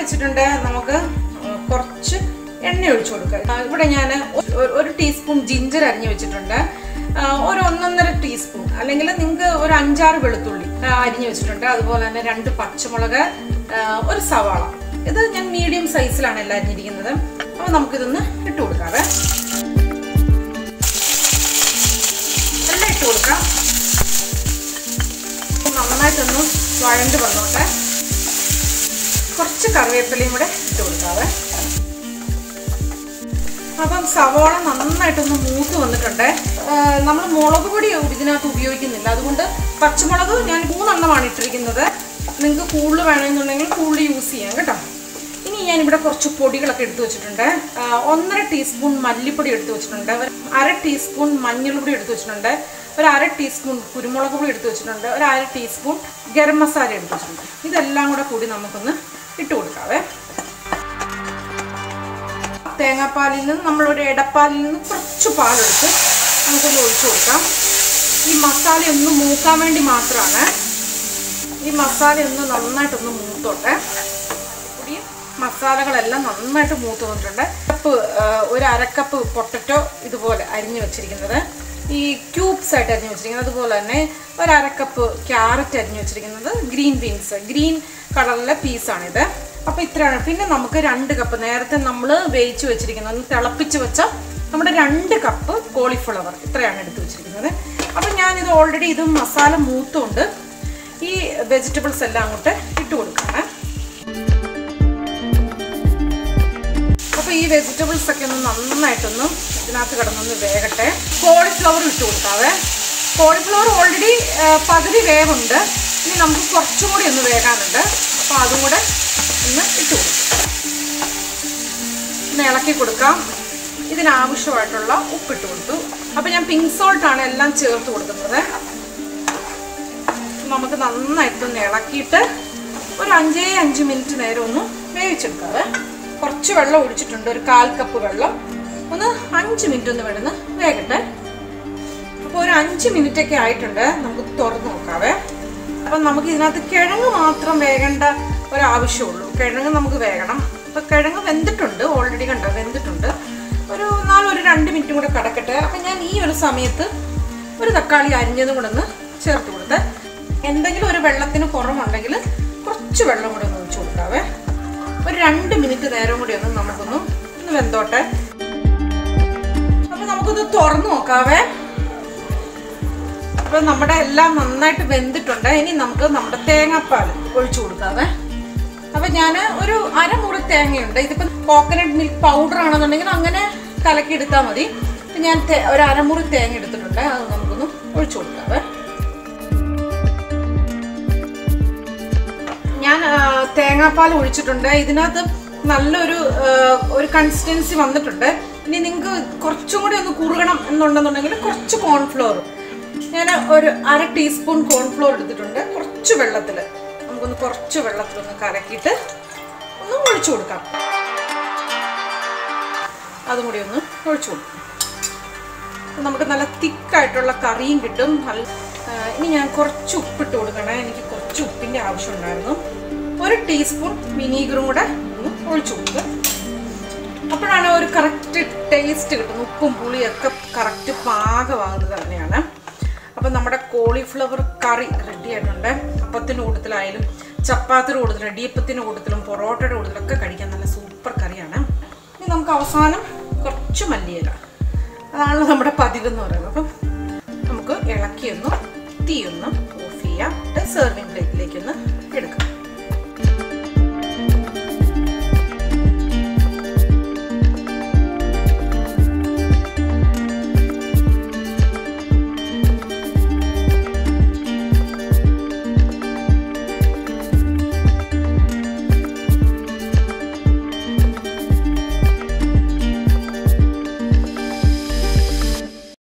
വെച്ചിട്ടുണ്ട് നമുക്ക് കുറച്ച് എണ്ണ ഒഴിച്ചു കൊടുക്കുക ആ, ഇവിടെ ഞാൻ ഒരു ടീസ്പൂൺ ജിഞ്ചർ അരിഞ്ഞു വെച്ചിട്ടുണ്ട് ആ, ഒരു ഒന്നൊന്നര ടീസ്പൂൺ അല്ലെങ്കിൽ നിങ്ങൾക്ക് ഒരു അഞ്ചാറ് വെളുത്തുള്ളി ആ, അരിഞ്ഞു വെച്ചിട്ടുണ്ട് അതുപോലെ തന്നെ രണ്ട് പച്ചമുളക് ആ, ഒരു സവാള ഇത് ഞാൻ മീഡിയം സൈസിലാണ് എല്ലാം അരിഞ്ഞിരിക്കുന്നത് അപ്പോൾ നമുക്കിതൊന്ന് ഇട്ട് കൊടുക്കാവേ എല്ലാം ഇട്ട് കൊടുക്കാം നന്നായിട്ടൊന്ന് വഴണ്ട് വന്നോട്ടെ കുറച്ച് കറിവേപ്പിലയും കൂടെ ഇട്ട് കൊടുക്കാവേ അപ്പം സവോള നന്നായിട്ടൊന്ന് മൂത്ത് വന്നിട്ടുണ്ട് നമ്മൾ മുളക് പൊടി ഇതിനകത്ത് ഉപയോഗിക്കുന്നില്ല അതുകൊണ്ട് പച്ചമുളക് ഞാൻ മൂന്നെണ്ണമാണ് ഇട്ടിരിക്കുന്നത് നിങ്ങൾക്ക് കൂടുതൽ വേണമെന്നുണ്ടെങ്കിൽ കൂടുതൽ യൂസ് ചെയ്യാം കേട്ടോ ഇനി ഞാനിവിടെ കുറച്ച് പൊടികളൊക്കെ എടുത്തു വെച്ചിട്ടുണ്ട് ആ, ഒന്നര ടീസ്പൂൺ മല്ലിപ്പൊടി എടുത്തു വെച്ചിട്ടുണ്ട് ഒരു അര ടീസ്പൂൺ മഞ്ഞൾപ്പൊടി എടുത്തു വെച്ചിട്ടുണ്ട് ഒരു അര ടീസ്പൂൺ കുരുമുളക് പൊടി എടുത്തു വെച്ചിട്ടുണ്ട് ഒരു അര ടീസ്പൂൺ ഗരം മസാല എടുത്തു വെച്ചിട്ടുണ്ട് ഇതെല്ലാം കൂടെ കൂടി നമുക്കൊന്ന് ഇട്ട് കൊടുക്കാവേ തേങ്ങാപ്പാലിൽ നിന്ന് നമ്മളൊരു ഇടപ്പാലിൽ നിന്ന് കുറച്ച് പാലെടുത്ത് നമുക്കൊന്ന് ഒഴിച്ചു കൊടുക്കാം ഈ മസാല ഒന്ന് മൂക്കാൻ വേണ്ടി മാത്രമാണ് ഈ മസാല ഒന്ന് നന്നായിട്ടൊന്ന് മൂത്തോട്ടെ ഈ മസാലകളെല്ലാം നന്നായിട്ട് മൂത്ത് വന്നിട്ടുണ്ട് കപ്പ് ഒരു അരക്കപ്പ് പൊട്ടറ്റോ ഇതുപോലെ അരിഞ്ഞു വെച്ചിരിക്കുന്നത് ഈ ക്യൂബ്സ് ആയിട്ട് അരിഞ്ഞു വെച്ചിരിക്കുന്നത് അതുപോലെ തന്നെ ഒരു അരക്കപ്പ് ക്യാരറ്റ് അരിഞ്ഞു വെച്ചിരിക്കുന്നത് ഗ്രീൻ ബീൻസ് ഗ്രീൻ കളറിലെ പീസാണിത് അപ്പോൾ ഇത്രയാണ് പിന്നെ നമുക്ക് രണ്ട് കപ്പ് നേരത്തെ നമ്മൾ വേവിച്ച് വെച്ചിരിക്കുന്നത് ഒന്ന് തിളപ്പിച്ച് വെച്ച നമ്മുടെ രണ്ട് കപ്പ് കോളിഫ്ലവർ ഇത്രയാണ് എടുത്ത് വെച്ചിരിക്കുന്നത് അപ്പം ഞാനിത് ഓൾറെഡി ഇത് മസാല മൂത്തുകൊണ്ട് ഈ വെജിറ്റബിൾസ് എല്ലാം അങ്ങോട്ട് ഇട്ട് കൊടുക്കുകയാണ് അപ്പോൾ ഈ വെജിറ്റബിൾസ് ഒക്കെ ഒന്ന് നന്നായിട്ടൊന്ന് ഇതിനകത്ത് കിടന്നൊന്ന് വേകട്ടെ കോളിഫ്ലവർ ഇട്ട് കൊടുക്കാവേ കോളിഫ്ലവർ ഓൾറെഡി പകുതി വേവുണ്ട് ഇനി നമുക്ക് കുറച്ചും കൂടി ഒന്ന് വേകാനുണ്ട് അപ്പോൾ അതും കൂടെ ഒന്ന് ഇട്ട് കൊടുക്കാം ഒന്ന് ഇളക്കി കൊടുക്കാം ഇതിനാവശ്യമായിട്ടുള്ള ഉപ്പിട്ട് കൊടുത്തു അപ്പോൾ ഞാൻ പിങ്ക് സോൾട്ടാണ് എല്ലാം ചേർത്ത് കൊടുക്കുന്നത് നമുക്ക് നന്നായിട്ടൊന്ന് ഇളക്കിയിട്ട് ഒരു അഞ്ചേ അഞ്ച് മിനിറ്റ് നേരം ഒന്ന് വേവിച്ചെടുക്കാവേ കുറച്ച് വെള്ളം ഒഴിച്ചിട്ടുണ്ട് ഒരു കാൽ കപ്പ് വെള്ളം ഒന്ന് അഞ്ച് മിനിറ്റ് ഒന്ന് വേണമെന്ന് വേകട്ടെ അപ്പോൾ ഒരു അഞ്ച് മിനിറ്റ് ഒക്കെ ആയിട്ടുണ്ട് നമുക്ക് തുറന്ന് നോക്കാവേ അപ്പം നമുക്ക് ഇതിനകത്ത് കിഴങ്ങ് മാത്രം വേകേണ്ട ഒരാവശ്യമുള്ളൂ കിഴങ്ങ് നമുക്ക് വേകണം അപ്പോൾ കിഴങ്ങ് വെന്തിട്ടുണ്ട് ഓൾറെഡി കണ്ടോ വെന്തിട്ടുണ്ട് ഒരു നാലൊരു രണ്ട് മിനിറ്റും കൂടെ കിടക്കട്ടെ അപ്പം ഞാൻ ഈ ഒരു സമയത്ത് ഒരു തക്കാളി അരിഞ്ഞതും കൂടെ ഒന്ന് ചേർത്ത് കൊടുത്ത് എന്തെങ്കിലും ഒരു വെള്ളത്തിന് കുറവുണ്ടെങ്കിൽ കുറച്ച് വെള്ളം കൂടെ ഒന്ന് ഒഴിച്ചു കൊടുക്കാവേ ഒരു രണ്ട് മിനിറ്റ് നേരം കൂടി ഒന്ന് നമുക്കൊന്ന് ഒന്ന് വെന്തോട്ടെ അപ്പൊ നമുക്കൊന്ന് തുറന്നു നോക്കാവേ അപ്പൊ നമ്മുടെ എല്ലാം നന്നായിട്ട് വെന്തിട്ടുണ്ട് ഇനി നമുക്ക് നമ്മുടെ തേങ്ങാപ്പാൽ ഒഴിച്ചു കൊടുക്കാവേ അപ്പൊ ഞാൻ ഒരു അരമുറി തേങ്ങയുണ്ട് ഇതിപ്പോ കോക്കനട്ട് മിൽക്ക് പൗഡർ ആണെന്നുണ്ടെങ്കിൽ അങ്ങനെ കലക്കി എടുത്താൽ മതി ഇപ്പൊ ഞാൻ തേ- ഒരു അരമുറി തേങ്ങ എടുത്തിട്ടുണ്ട് അത് നമുക്കൊന്ന് ഒഴിച്ചു കൊടുക്കാവേ ഞാൻ ആ, തേങ്ങാപ്പാൽ ഒഴിച്ചിട്ടുണ്ട് ഇതിനകത്ത് നല്ലൊരു ആ, ഒരു കൺസിസ്റ്റൻസി വന്നിട്ടുണ്ട് ഇനി നിങ്ങൾക്ക് കുറച്ചും കൂടി ഒന്ന് കുറുകണം എന്നുണ്ടെന്നുണ്ടെങ്കിൽ കുറച്ച് കോൺഫ്ലോർ ഞാൻ ഒരു അര ടീസ്പൂൺ കോൺഫ്ലോർ എടുത്തിട്ടുണ്ട് കുറച്ച് വെള്ളത്തിൽ നമുക്കൊന്ന് കുറച്ച് വെള്ളത്തിലൊന്ന് കലക്കിയിട്ട് ഒന്ന് ഒഴിച്ചു കൊടുക്കാം അതും കൂടി ഒന്ന് ഒഴിച്ചു കൊടുക്കാം അപ്പൊ നമുക്ക് നല്ല തിക്കായിട്ടുള്ള കറിയും കിട്ടും നല്ല ആ, ഇനി ഞാൻ കുറച്ച് ഉപ്പിട്ട് കൊടുക്കണേ എനിക്ക് കുറച്ച് ഉപ്പിൻ്റെ ആവശ്യമുണ്ടായിരുന്നു ഒരു ടീസ്പൂൺ വിനീഗറും കൂടെ ഒന്ന് ഒഴിച്ചു കൊടുക്കുക അപ്പോഴാണ് ഒരു കറക്റ്റ് ടേസ്റ്റ് കിട്ടുന്നത് ഉപ്പും പുളിയൊക്കെ കറക്റ്റ് പാകമാകുന്നത് തന്നെയാണ് അപ്പം നമ്മുടെ കോളിഫ്ലവർ കറി റെഡി ആയിട്ടുണ്ട് അപ്പത്തിൻ്റെ കൂട്ടത്തിലായാലും ചപ്പാത്തിയുടെ കൂട്ടത്തിലും ഇടിയപ്പത്തിൻ്റെ കൂട്ടത്തിലും പൊറോട്ടയുടെ കൂട്ടത്തിലൊക്കെ കഴിക്കാൻ നല്ല സൂപ്പർ കറിയാണ് ഇനി നമുക്ക് അവസാനം കുറച്ച് മല്ലിയില അതാണ് നമ്മുടെ പതിവ് എന്ന് പറയുന്നത് അപ്പം നമുക്ക് ഇളക്കിയൊന്ന് തീയൊന്ന് ഓഫ് ചെയ്യാം സെർവിങ് പ്ലേറ്റിലേക്കൊന്ന് എടുക്കാം